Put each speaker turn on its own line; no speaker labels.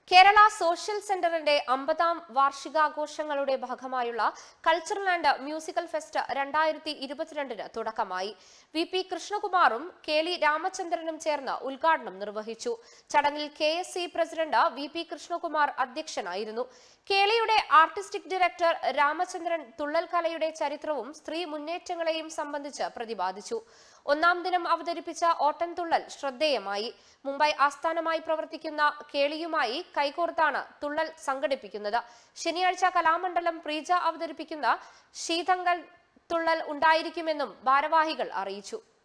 Kerala social സെന്ററിന്റെ അമ്പതാം വാർഷികാഘോഷങ്ങളുടെ ഭാഗമായുള്ള കൾച്ചറൽ ആൻഡ് മ്യൂസിക്കൽ ഫെസ്റ്റ് രണ്ടായിരത്തി ഇരുപത്തിരണ്ടിന് തുടക്കമായി വി പി കൃഷ്ണകുമാറും കെ ലി രാമചന്ദ്രനും ചേർന്ന് ഉദ്ഘാടനം നിർവഹിച്ചു ചടങ്ങിൽ K S C president V P Krishnakumar അധ്യക്ഷനായിരുന്നു കേളിയുടെ ആർട്ടിസ്റ്റിക് ഡയറക്ടർ രാമചന്ദ്രൻ തുള്ളൽ കലയുടെ ചരിത്രവും സ്ത്രീ മുന്നേറ്റങ്ങളെയും സംബന്ധിച്ച് പ്രതിപാദിച്ചു ഒന്നാം ദിനം അവതരിപ്പിച്ച ഓട്ടൻതുള്ളൽ ശ്രദ്ധേയമായി മുംബൈ ആസ്ഥാനമായി പ്രവർത്തിക്കുന്ന കേളിയുമായി കൈകോർത്താണ് തുള്ളൽ സംഘടിപ്പിക്കുന്നത് ശനിയാഴ്ച കലാമണ്ഡലം പ്രീജ അവതരിപ്പിക്കുന്ന ശീതങ്കൽ തുള്ളൽ ഉണ്ടായിരിക്കുമെന്നും ഭാരവാഹികൾ അറിയിച്ചു